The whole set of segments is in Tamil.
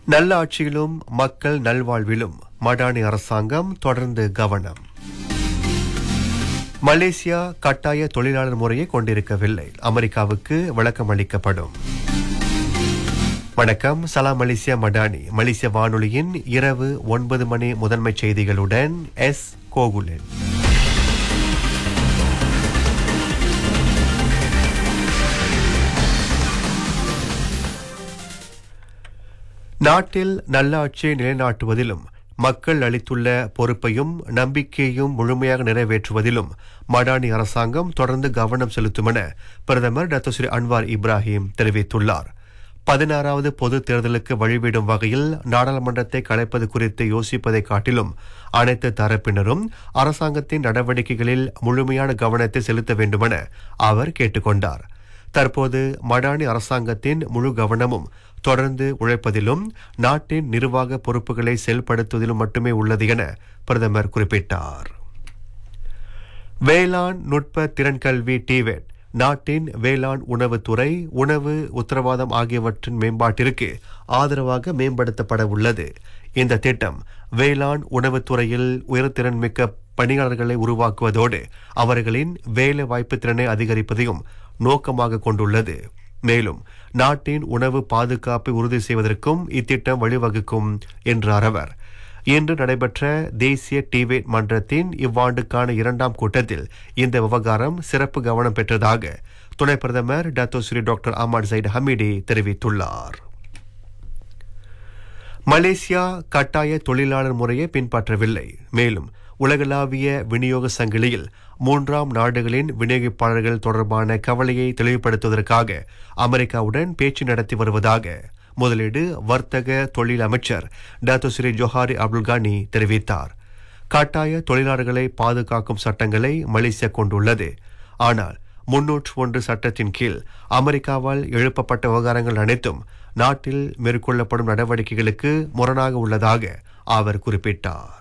நல்ல ஆட்சியிலும் மக்கள் நல்வாழ்விலும் மடானி அரசாங்கம் தொடர்ந்து கவனம் மலேசியா கட்டாய தொழிலாளர் முறையை கொண்டிருக்கவில்லை அமெரிக்காவுக்கு விளக்கம் அளிக்கப்படும் வணக்கம் சலாம் மலேசியா மடானி மலேசிய வானொலியின் இரவு ஒன்பது மணி முதன்மை செய்திகளுடன் எஸ் கோகுலன் நாட்டில் நல்லாட்சியை நிலைநாட்டுவதிலும் மக்கள் அளித்துள்ள பொறுப்பையும் நம்பிக்கையையும் முழுமையாக நிறைவேற்றுவதிலும் மடானி அரசாங்கம் தொடர்ந்து கவனம் செலுத்தும் என பிரதமர் டாக்டர் ஸ்ரீ அன்வார் இப்ராஹிம் தெரிவித்துள்ளார் பதினாறாவது பொது தேர்தலுக்கு வழிவிடும் வகையில் நாடாளுமன்றத்தை கலைப்பது குறித்து யோசிப்பதை காட்டிலும் அனைத்து தரப்பினரும் அரசாங்கத்தின் நடவடிக்கைகளில் முழுமையான கவனத்தை செலுத்த வேண்டுமென அவர் கேட்டுக்கொண்டார் தற்போது மடானி அரசாங்கத்தின் முழு கவனமும் தொடர்ந்து உழைப்பதிலும் நாட்டின் நிர்வாக பொறுப்புகளை செயல்படுத்துவதிலும் மட்டுமே உள்ளது என பிரதமர் குறிப்பிட்டார் வேளாண் நுட்ப திறன் கல்வி டிவெட் நாட்டின் வேளாண் உணவுத்துறை உணவு உத்தரவாதம் ஆகியவற்றின் மேம்பாட்டிற்கு ஆதரவாக மேம்படுத்தப்பட உள்ளது இந்த திட்டம் வேளாண் உணவுத்துறையில் உயர்திறன் மிக்க பணியாளர்களை உருவாக்குவதோடு அவர்களின் வேலை வாய்ப்பு திறனை அதிகரிப்பதையும் நோக்கமாக கொண்டுள்ளது மேலும் நாட்டின் உணவு பாதுகாப்பை உறுதி செய்வதற்கும் இத்திட்டம் வழிவகுக்கும் என்றார் அவர் இன்று நடைபெற்ற தேசிய டிவேட் மன்றத்தின் இவ்வாண்டுக்கான இரண்டாம் கூட்டத்தில் இந்த விவகாரம் சிறப்பு கவனம் பெற்றதாக துணை பிரதமர் doctor Seri doctor Ahmad Zahid Hamidi தெரிவித்துள்ளார் மலேசியா கட்டாய தொழிலாளர் முறையை பின்பற்றவில்லை மேலும் உலகளாவிய விநியோக சங்கிலியில் மூன்றாம் நாடுகளின் விநியோகிப்பாளர்கள் தொடர்பான கவலையை தெளிவுபடுத்துவதற்காக அமெரிக்காவுடன் பேச்சு நடத்தி வருவதாக முதலீடு வர்த்தக தொழில் அமைச்சர் டாக்டர் ஸ்ரீ ஜோஹாரி அப்துல்கானி தெரிவித்தார் கட்டாய தொழிலாளர்களை பாதுகாக்கும் சட்டங்களை மலேசியா கொண்டுள்ளது ஆனால் முன்னூற்று ஒன்று சட்டத்தின் கீழ் அமெரிக்காவால் எழுப்பப்பட்ட விவகாரங்கள் அனைத்தும் நாட்டில் மேற்கொள்ளப்படும் நடவடிக்கைகளுக்கு முரணாக உள்ளதாக அவர் குறிப்பிட்டார்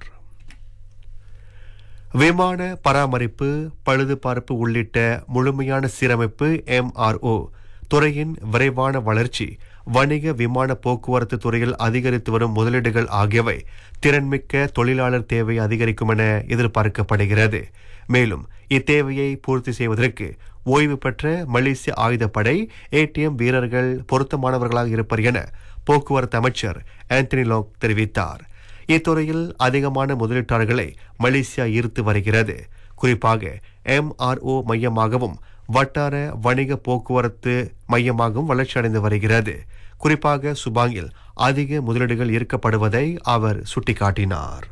விமான பராமரிப்பு பழுதுபார்ப்பு உள்ளிட்ட முழுமையான சீரமைப்பு எம்ஆர்ஓ துறையின் விரைவான வளர்ச்சி வணிக விமான போக்குவரத்து துறையில் அதிகரித்து வரும் முதலீடுகள் ஆகியவை திறன்மிக்க தொழிலாளர் தேவை அதிகரிக்கும் என எதிர்பார்க்கப்படுகிறது மேலும் இத்தேவையை பூர்த்தி செய்வதற்கு ஓய்வு பெற்ற மலேசிய ஆயுதப்படை ஏடிஎம் வீரர்கள் பொருத்தமானவர்களாக இருப்பர் என போக்குவரத்து அமைச்சர் ஆந்தனி லாக் தெரிவித்தார் இத்துறையில் அதிகமான முதலீட்டாளர்களை மலேசியா ஈர்த்து வருகிறது குறிப்பாக எம்ஆர்ஓ மையமாகவும் வட்டார வணிக போக்குவரத்து மையமாகவும் வளர்ச்சியடைந்து வருகிறது குறிப்பாக சுபாங்கில் அதிக முதலீடுகள் ஈர்க்கப்படுவதை அவர் சுட்டிக்காட்டினார்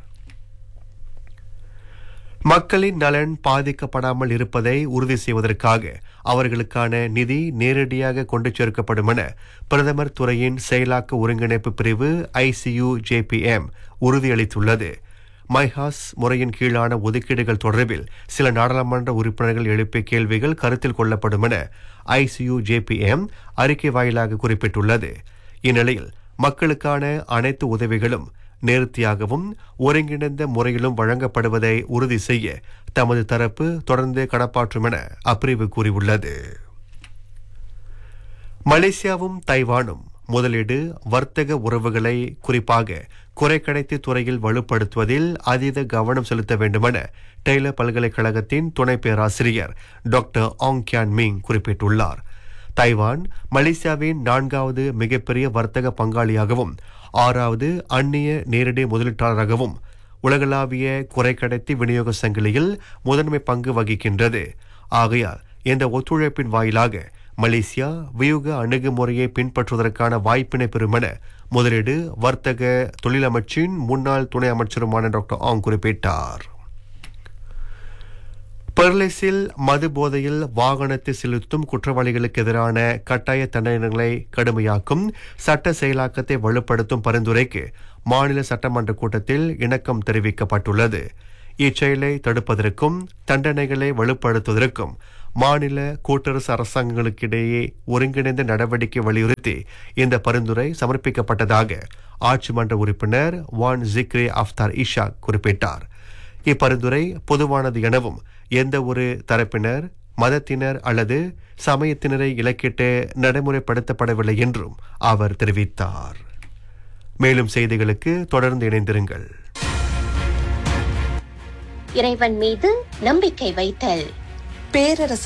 மக்களின் நலன் பாதிக்கப்படாமல் இருப்பதை உறுதி செய்வதற்காக அவர்களுக்கான நிதி நேரடியாக கொண்டு சேர்க்கப்படும் என பிரதமர் துறையின் செயலாக்க ஒருங்கிணைப்பு பிரிவு ஐசியு ஜேபிஎம் உறுதியளித்துள்ளது மைஹாஸ் முறையின் கீழான ஒதுக்கீடுகள் தொடர்பில் சில நாடாளுமன்ற உறுப்பினர்கள் எழுப்பிய கேள்விகள் கருத்தில் கொள்ளப்படும் என ஐசியு ஜேபிஎம் அறிக்கை வாயிலாக குறிப்பிட்டுள்ளது இந்நிலையில் மக்களுக்கான அனைத்து உதவிகளும் நேர்த்தியாகவும் ஒருங்கிணைந்த முறையிலும் வழங்கப்படுவதை உறுதி செய்ய தமது தரப்பு தொடர்ந்து கடப்பாற்றும் என அப்பிரிவு கூறியுள்ளது மலேசியாவும் தைவானும் முதலீடு வர்த்தக உறவுகளை குறிப்பாக குறைக்கடைத்தி துறையில் வலுப்படுத்துவதில் அதீத கவனம் செலுத்த வேண்டுமென டெய்லர் பல்கலைக்கழகத்தின் துணை பேராசிரியர் டாக்டர் ஆங் கியான் மிங் குறிப்பிட்டுள்ளார் தைவான் மலேசியாவின் நான்காவது மிகப்பெரிய வர்த்தக பங்காளியாகவும் ஆறாவது அந்நிய நேரடி முதலீட்டாளராகவும் உலகளாவிய குறைக்கடத்தி விநியோக சங்கிலியில் முதன்மை பங்கு வகிக்கின்றது ஆகையால் இந்த ஒத்துழைப்பின் வாயிலாக மலேசியா வியூக அணுகுமுறையை பின்பற்றுவதற்கான வாய்ப்பினை பெறும் என முதலீடு வர்த்தக தொழிலமைச்சின் முன்னாள் துணை அமைச்சருமான டாக்டர் ஆங் குறிப்பிட்டார் பெர்லிஸில் மது போதையில் வாகனத்தை செலுத்தும் குற்றவாளிகளுக்கு எதிரான கட்டாய தண்டனைகளை கடுமையாக்கும் சட்ட செயலாக்கத்தை வலுப்படுத்தும் பரிந்துரைக்கு மாநில சட்டமன்ற கூட்டத்தில் இணக்கம் தெரிவிக்கப்பட்டுள்ளது இச்செயலை தடுப்பதற்கும் தண்டனைகளை வலுப்படுத்துவதற்கும் மாநில கூட்டரசு அரசாங்கங்களுக்கிடையே ஒருங்கிணைந்த நடவடிக்கை வலியுறுத்தி இந்த பரிந்துரை சமர்ப்பிக்கப்பட்டதாக ஆட்சி மன்ற உறுப்பினர் வான் ஜிக்ரே அஃப்தார் இஷா குறிப்பிட்டார் இப்பரிந்துரை பொதுவானது எனவும் எந்த ஒரு தரப்பினர் மதத்தினர் அல்லது சமயத்தினரை இலக்கிட்டு நடைமுறைப்படுத்தப்படவில்லை என்றும் அவர் தெரிவித்தார் மேலும் செய்திகளுக்கு தொடர்ந்து இணைந்திருங்கள் இறைவன் மீது நம்பிக்கை வைத்தல் பேரரசு